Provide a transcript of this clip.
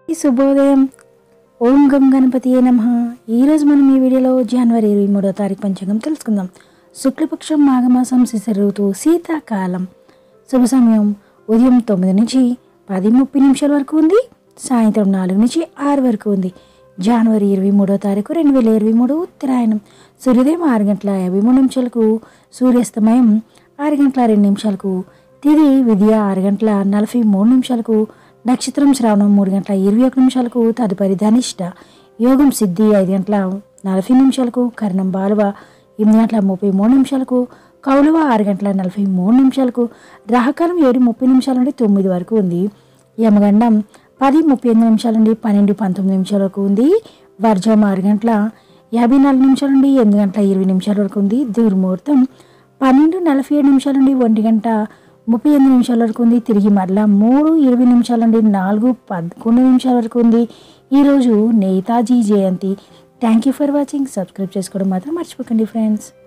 ఈ శుభోదయం ఓం గం గణపతి నమ ఈరోజు మనం ఈ వీడియోలో జనవరి ఇరవై మూడో తారీఖు పంచాంగం తెలుసుకుందాం శుక్లపక్షం మాఘమాసం శిశిర ఋతువు శీతాకాలం శుభ సమయం ఉదయం తొమ్మిది నుంచి పది ముప్పై నిమిషాల వరకు ఉంది సాయంత్రం నాలుగు నుంచి ఆరు వరకు ఉంది జనవరి ఇరవై మూడో తారీఖు రెండు వేల ఇరవై మూడు ఉత్తరాయణం సూర్యోదయం ఆరు గంటల యాభై మూడు నిమిషాలకు సూర్యాస్తమయం ఆరు గంటల రెండు నిమిషాలకు తిది విద్య ఆరు గంటల నలభై మూడు నిమిషాలకు నక్షత్రం శ్రావణం మూడు గంటల ఇరవై ఒక నిమిషాలకు తదుపరి ధనిష్ట యోగం సిద్ధి ఐదు గంటల నలభై నిమిషాలకు కర్ణం బాలువ ఎనిమిది గంటల ముప్పై మూడు నిమిషాలకు కౌలువ ఆరు గంటల నలభై మూడు నిమిషాలకు రాహకాలం ఏడు ముప్పై నిమిషాల నుండి తొమ్మిది వరకు ఉంది యమగండం పది ముప్పై ఎనిమిది నిమిషాల నుండి పన్నెండు పంతొమ్మిది నిమిషాల వరకు ఉంది వర్జం ఆరు గంటల యాభై నాలుగు నిమిషాల నుండి ఎనిమిది గంటల ఇరవై నిమిషాల వరకు ఉంది దుర్ముహూర్తం పన్నెండు నలభై ఏడు నిమిషాల నుండి ఒంటి గంట ముప్పై ఎనిమిది నిమిషాల వరకు ఉంది తిరిగి మరలా మూడు ఇరవై నిమిషాల నుండి నాలుగు పదకొండు నిమిషాల వరకు ఉంది ఈరోజు నేతాజీ జయంతి thank you for watching subscribe చేసుకోవడం మాత్రం మర్చిపోకండి ఫ్రెండ్స్